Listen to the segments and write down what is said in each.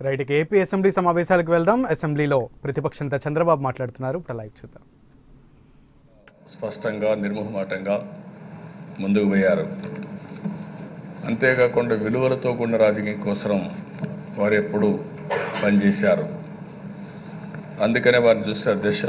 right ఇక AP assembly సమావేశాలకు వెళ్దాం అసెంబ్లీలో ప్రతిపక్ష నేత చంద్రబాబు మాట్లాడుతున్నారు ఇప్పుడు లైవ్ చూద్దాం స్పష్టంగా నిర్మోహమాటంగా ముందుకు పోయారు అంతేకాకుండా విలువలతో కూడిన రాజకీయం కోసం వారు ఎప్పుడూ పనిచేశారు అందుకనే వారిని చూస్తే అధ్యక్ష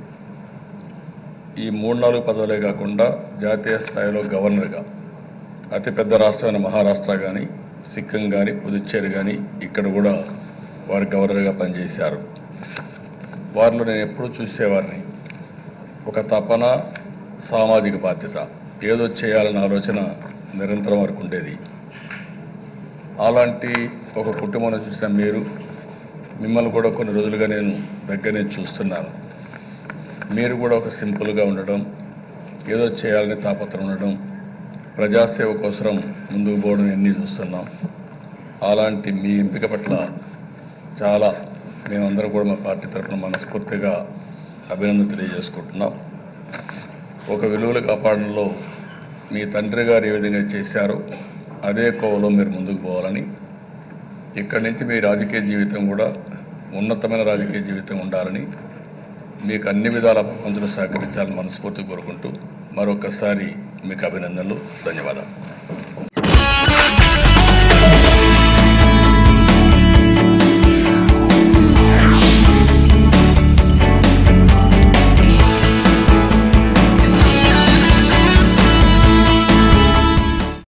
ఈ మూడు నాలుగు పదవులే కాకుండా జాతీయ స్థాయిలో గవర్నర్గా అతిపెద్ద రాష్ట్రమైన మహారాష్ట్ర కానీ సిక్కిం కానీ పుదుచ్చేరి కానీ ఇక్కడ కూడా వారు గవర్నర్గా పనిచేశారు వారిలో నేను ఎప్పుడూ చూసేవారిని ఒక తపన సామాజిక బాధ్యత ఏదో చేయాలన్న ఆలోచన నిరంతరం వరకు ఉండేది అలాంటి ఒక కుటుంబంలో చూసిన మీరు మిమ్మల్ని కూడా కొన్ని రోజులుగా నేను దగ్గర నుంచి చూస్తున్నాను మీరు కూడా ఒక సింపుల్గా ఉండడం ఏదో చేయాలని తాపత్రం ఉండడం ప్రజాసేవ కోసం ముందుకు పోవడం ఎన్ని చూస్తున్నాం అలాంటి మీ ఎంపిక పట్ల చాలా మేమందరం కూడా మా పార్టీ తరఫున మనస్ఫూర్తిగా అభినందన తెలియజేసుకుంటున్నాం ఒక విలువలు కాపాడడంలో మీ తండ్రి గారు ఏ విధంగా చేశారో అదే కోవలో మీరు ముందుకు పోవాలని ఇక్కడి నుంచి మీ రాజకీయ జీవితం కూడా ఉన్నతమైన రాజకీయ జీవితం ఉండాలని మీకు అన్ని విధాల భగవంతులు సహకరించాలని మనస్ఫూర్తి కోరుకుంటూ మరొకసారి మీకు అభినందనలు ధన్యవాదాలు